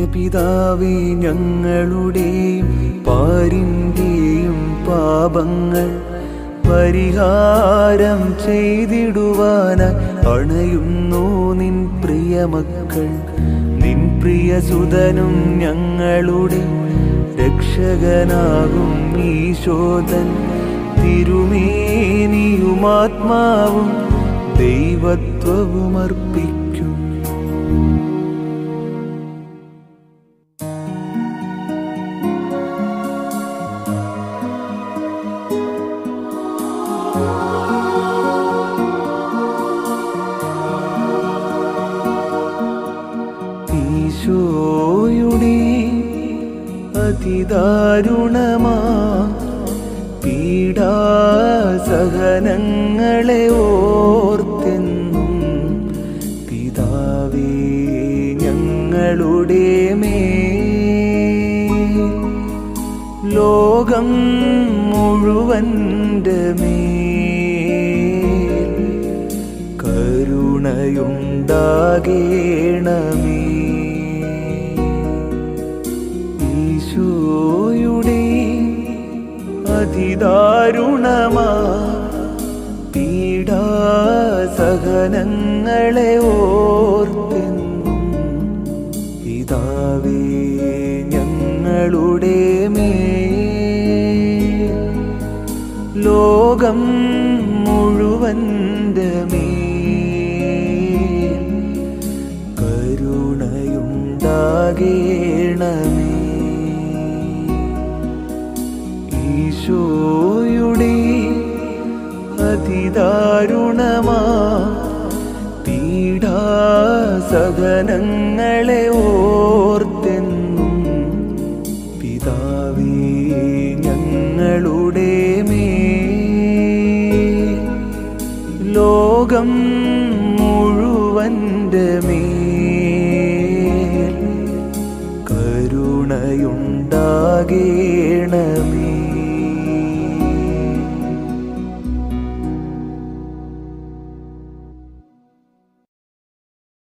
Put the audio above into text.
നിത്യപിതാവേ ഞങ്ങളുടെയും പാരിന്റെയും പാപങ്ങൾ പരിഹാരം ചെയ്തിടുവാനായി അണയുന്നു നിൻ പ്രിയമക്കൾ നിൻ പ്രിയസുതനും ഞങ്ങളുടെ രക്ഷകനാകും ഈശോദൻ തിരുമേനിയുമാത്മാവും ദൈവത്വവും അർപ്പിക്കും ഈശോയുടെ അതിദാരുണമാ പീഡാസഹനങ്ങളെ ഓർത്തെന്നും പിതാവേ ഞങ്ങളുടെ മേൽ ലോകം മുഴുവൻ്റെ മേൽ കരുണയുണ്ടാകേണമേ ഈശോയുടെ അതിദാരുണമാ പീഡാസഹനങ്ങളെ ഓർത്തെന്നും പിതാവേ ഞങ്ങളുടെ മേൽ ലോകം മുഴുവൻ്റെ മേൽ കരുണയുണ്ടാകേണമേ ഈശോയുടെ അതിദാരുണമാ പീഡാസഹനങ്ങളെ ഓർത്തെന്നും പിതാവേ ഞങ്ങളുടെ മേൽ ലോകം മുഴുവൻ്റെ മേൽ കരുണയുണ്ടാകേണമേ